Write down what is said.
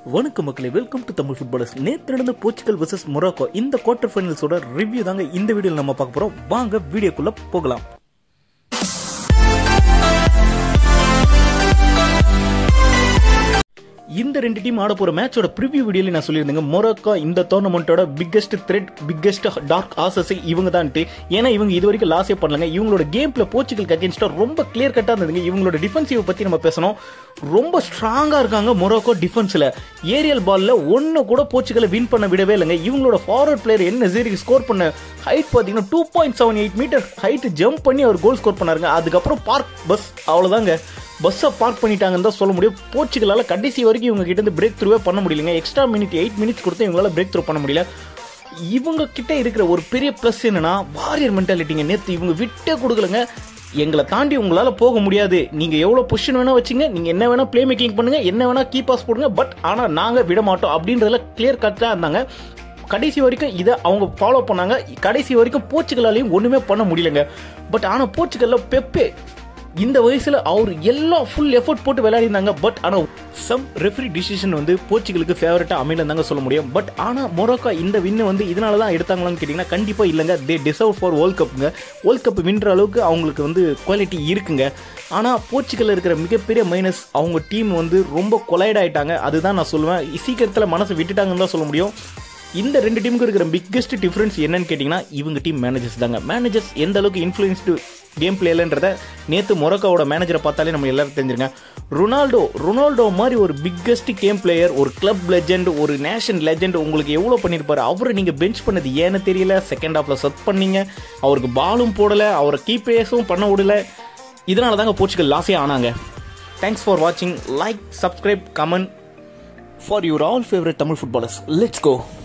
வணக்கம் மக்களே welcome to Tamil footballers நேற்று நடந்த போர்ச்சுகல் vs மொராக்கோ இந்த குவார்டர் ஃபைனல்ஸோட ரிவ்யூ தாங்க இந்த வீடியோவில் நம்ம பார்க்க போறோம் வாங்க வீடியோக்குள்ள போகலாம் இந்த ரெண்டு டீம் ஆட போற மேட்சோட ப்ரிவியூ வீடியோல நான் சொல்லியிருந்தேங்க மொராக்கோ இந்த டோர்னமெண்ட்டோட biggest threat biggest dark horses இவங்க தான்ட்டு ஏன்னா இவங்க இது வரைக்கும் லாஸே பண்ணலங்க இவங்களோட கேம் பிளே போர்ச்சுகல் அகேன்ஸ்டா ரொம்ப கிளியர் கட்டா இருந்ததுங்க இவங்களோட டிஃபென்சிவ் பத்தி நம்ம பேசணும் ரொம்ப ஸ்ட்ராங்கா இருக்காங்க மொராக்கோ டிஃபென்ஸ்ல ஏரியல் பால்ல ஒன்னு கூட போர்ச்சுகலை வின் பண்ண விடவே இல்லைங்க இவங்களோட ஃபார்வர்ட் பிளேயர் என்ன சீரி ஸ்கோர் பண்ண ஹைட் பாத்தீங்கன்னா two point seven eight metre height jump பண்ணி அவர் கோல் ஸ்கோர் பண்ணாருங்க அதுக்கப்புறம் பார்க் பஸ் அவ்வளவுதாங்க பஸ்ஸை பார்க் பண்ணிட்டாங்கன்னு தான் சொல்ல முடியும் போர்ச்சுகலால் கடைசி வரைக்கும் இவங்க கிட்ட இருந்து பிரேக் த்ரூவே பண்ண முடியலங்க எக்ஸ்ட்ரா மினிட் எயிட் மினிட்ஸ் கொடுத்து இவங்களால பிரேக் த்ரூ பண்ண முடியல இவங்க கிட்ட இருக்கிற ஒரு பெரிய ப்ளஸ் என்னன்னா வாரியர் மென்டாலிட்டிங்க நேற்று இவங்க விட்டே கொடுக்கலங்க எங்களை தாண்டி உங்களால போக முடியாது நீங்க எவ்வளவு பொசிஷன் வேணா வச்சுங்க நீங்க என்ன வேணா பிளே மேக்கிங் பண்ணுங்க என்ன வேணா கீ பாஸ் போடுங்க பட் ஆனா நாங்க விட மாட்டோம் அப்படின்றதுல கிளியர் கட்டா இருந்தாங்க கடைசி வரைக்கும் இதை அவங்க ஃபாலோ பண்ணாங்க கடைசி வரைக்கும் போர்ச்சுகலாலையும் ஒண்ணுமே பண்ண முடியலங்க பட் ஆனா போர்ச்சுகல்ல பெப்பே இந்த வயசுல அவர் எல்லாம் ஃபுல் எஃபோர்ட் போட்டு விளையாடிருந்தாங்க பட் ஆனா சம் ரெஃபரி டிசிஷன் வந்து போர்ச்சுகலுக்கு ஃபேவரட்டா அமையல தாங்க சொல்ல முடியும் பட் ஆனா மொரோக்கா இந்த வின்னு வந்து இதனால தான் எடுத்தாங்களான்னு கேட்டிங்கன்னா கண்டிப்பா இல்லைங்க தே டிசர்வ் ஃபார் வேர்ல்ட் கப்புங்க வேர்ல்ட் கப் வின்ற அளவுக்கு அவங்களுக்கு வந்து குவாலிட்டி இருக்குங்க ஆனா போர்ச்சுகல்ல இருக்கிற மிகப்பெரிய மைனஸ் அவங்க டீம் வந்து ரொம்ப கொலைட் ஆயிட்டாங்க அதுதான் நான் சொல்லுவேன் சீக்கிரத்துல மனசை விட்டுட்டாங்கன்னு தான் சொல்ல முடியும் இந்த ரெண்டு டீமுக்கு இருக்கிற பிக்கெஸ்ட் டிஃபரன்ஸ் என்னன்னு கேட்டிங்கன்னா இவங்க டீம் மேனேஜர்ஸ் தாங்க மேனேஜர்ஸ் எந்த அளவுக்கு இன்ஃப்ளூயன்ஸ்டு கேம் பிளேலன்றத நேற்று மொரக்காவோட மேனேஜரை பார்த்தாலே நம்ம எல்லாரும் தெரிஞ்சிருங்க ரொனால்டோ ரொனால்டோ மாதிரி ஒரு பிக்கெஸ்ட் கேம் பிளேயர் ஒரு கிளப் லெஜெண்ட் ஒரு நேஷன் லெஜெண்ட் உங்களுக்கு எவ்வளோ பண்ணியிருப்பாரு அவரை நீங்கள் பெஞ்ச் பண்ணது ஏன்னு தெரியல செகண்ட் ஹாஃபில் செட் பண்ணீங்க அவருக்கு பாலும் போடலை அவரை கீப்பேஸும் பண்ண விடல இதனால தாங்க போர்ச்சுகல் லாஸே ஆனாங்க தேங்க்ஸ் ஃபார் வாட்சிங் like subscribe comment for your all favourite Tamil footballers let's go